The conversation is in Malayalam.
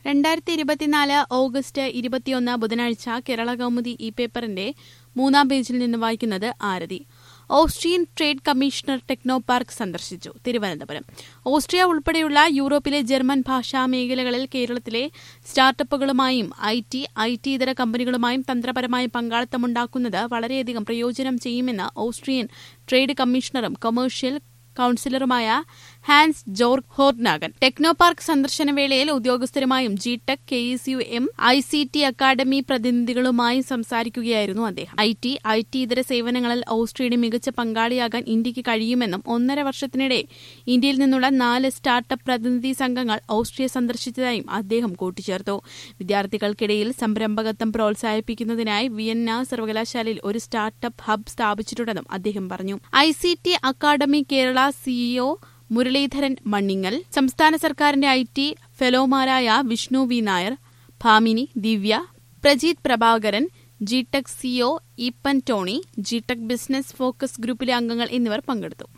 രണ്ടായിരത്തി ഇരുപത്തിനാല് ഓഗസ്റ്റ് ഇരുപത്തിയൊന്ന് ബുധനാഴ്ച കേരള കൗമുദി ഇ പേപ്പറിന്റെ മൂന്നാം പേജിൽ നിന്ന് വായിക്കുന്നത് ആരതി Austrian trade commissioner Technopark സന്ദർശിച്ചു തിരുവനന്തപുരം ഓസ്ട്രിയ ഉൾപ്പെടെയുള്ള യൂറോപ്പിലെ ജർമ്മൻ ഭാഷാ മേഖലകളിൽ കേരളത്തിലെ സ്റ്റാർട്ടപ്പുകളുമായും ഐ ടി ഐ ടി ഇതര കമ്പനികളുമായും തന്ത്രപരമായ പങ്കാളിത്തമുണ്ടാക്കുന്നത് വളരെയധികം പ്രയോജനം ചെയ്യുമെന്ന് ഓസ്ട്രിയൻ ട്രേഡ് കമ്മീഷണറും കൊമേഴ്ഷ്യൽ കൌൺസിലറുമായ Hans Jorg Hornagen Technopark സന്ദർശന വേളയിൽ ഉദ്യോഗസ്ഥരുമായും G tech K S U M I C T academy പ്രതിനിധികളുമായും സംസാരിക്കുകയായിരുന്നു അദ്ദേഹം ഐ ടി ഐ ടി ഇതര സേവനങ്ങളിൽ ഓസ്ട്രിയയുടെ മികച്ച പങ്കാളിയാകാൻ ഇന്ത്യക്ക് കഴിയുമെന്നും ഒന്നര വർഷത്തിനിടെ ഇന്ത്യയിൽ നിന്നുള്ള നാല് സ്റ്റാർട്ടപ്പ് പ്രതിനിധി സംഘങ്ങൾ ഓസ്ട്രിയ സന്ദർശിച്ചതായും അദ്ദേഹം കൂട്ടിച്ചേർത്തു വിദ്യാർത്ഥികൾക്കിടയിൽ സംരംഭകത്വം പ്രോത്സാഹിപ്പിക്കുന്നതിനായി വിയന്ന സർവകലാശാലയിൽ ഒരു സ്റ്റാർട്ടപ്പ് ഹബ് സ്ഥാപിച്ചിട്ടുണ്ടെന്നും അദ്ദേഹം പറഞ്ഞു I C T academy Kerala CEO Muraleedharan മണ്ണിങ്ങൽ സംസ്ഥാന സർക്കാരിന്റെ I T ഫെലോമാരായ Vishnu V Nair Bhamini Divya പ്രജീത് Prabhakaran G-Tec CO Eappen Tony G-Tec business focus ഗ്രൂപ്പിലെ അംഗങ്ങൾ എന്നിവർ പങ്കെടുത്തു